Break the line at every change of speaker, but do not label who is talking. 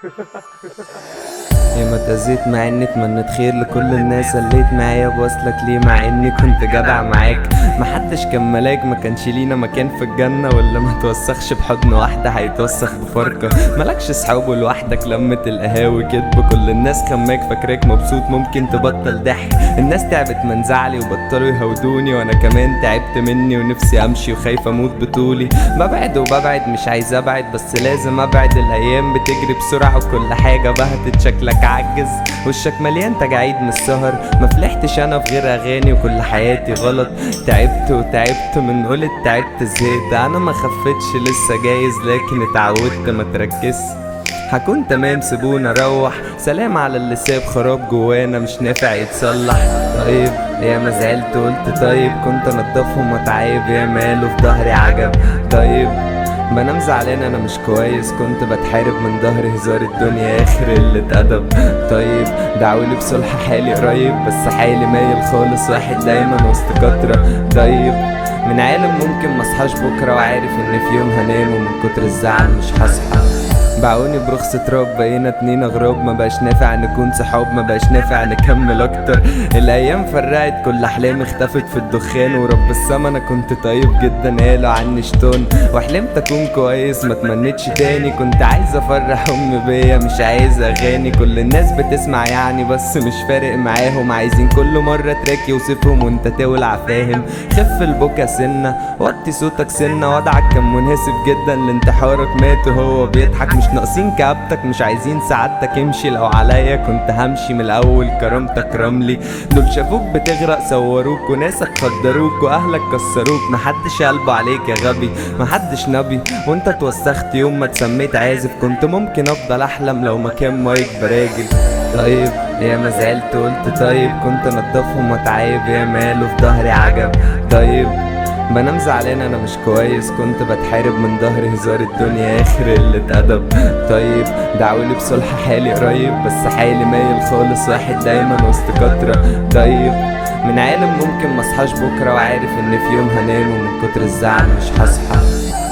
يا ما اتأذيت مع اني اتمنيت خير لكل الناس قليت معايا بوصلك ليه مع اني كنت جدع معاك محدش كان ملاك ما كانش لينا مكان في الجنة ولا ما توسخش بحضن واحدة هيتوسخ بفرقة مالكش صحاب ولوحدك لمة القهاوي كدب كل الناس خماك فاكراك مبسوط ممكن تبطل ضحك الناس تعبت من زعلي وبطلوا يهودوني وانا كمان تعبت مني ونفسي امشي وخايف اموت بطولي ببعد وببعد مش عايز ابعد بس لازم ابعد الايام بتجري بسرعة وكل حاجة بهتت شكلك عجز وشك مليان تجاعيد من السهر ما فلحتش انا في غير اغاني وكل حياتي غلط تعبت وتعبت من قولة تعبت زهقت انا ما خفتش لسه جايز لكن اتعودت ما تركزش هكون تمام سيبونا اروح سلام على اللي ساب خراب جوانا مش نافع يتصلح طيب يا ما زعلت قلت طيب كنت انضفهم واتعايب يا ماله في ظهري عجب طيب بنام زعلان انا مش كويس كنت بتحارب من ظهر هزار الدنيا اخر قلة ادب طيب دعولي بصلح حالي قريب بس حالي مايل خالص واحد دايما وسط كترة طيب من عالم ممكن مصحاش بكرة وعارف ان في يوم هنام ومن كتر الزعل مش هصحى باعوني برخص تراب بقينا اتنين اغراب ما بقاش نافع نكون صحاب ما بقاش نافع نكمل اكتر الايام فرقت كل احلامي اختفت في الدخان ورب السما انا كنت طيب جدا قالوا عني شطون وحلمت اكون كويس ما تمنيتش تاني كنت عايز افرح امي بيا مش عايز اغاني كل الناس بتسمع يعني بس مش فارق معاهم عايزين كل مرة تراك يوصفهم وانت تولع فاهم خف البكا سنة وطي صوتك سنة وضعك كان مناسب جدا لانتحارك مات وهو بيضحك مش ناقصين كابتك مش عايزين سعادتك امشي لو عليا كنت همشي من الاول كرامتك رملي دول شافوك بتغرق صوروك وناسك خدروك واهلك كسروك محدش قلبه عليك يا غبي محدش نبي وانت اتوسخت يوم ما اتسميت عازف كنت ممكن افضل احلم لو مكان مايك براجل طيب يا ما زعلت قلت طيب كنت انضفهم واتعايب يا ماله في ظهري عجب طيب بنام زعلان انا مش كويس كنت بتحارب من ظهر هزار الدنيا اخر قلة ادب طيب دعولي بصلح حالي قريب بس حالي مايل خالص واحد دايما وسط كترة طيب من عالم ممكن مصحاش بكرة وعارف ان في يوم هنام ومن كتر الزعل مش هصحى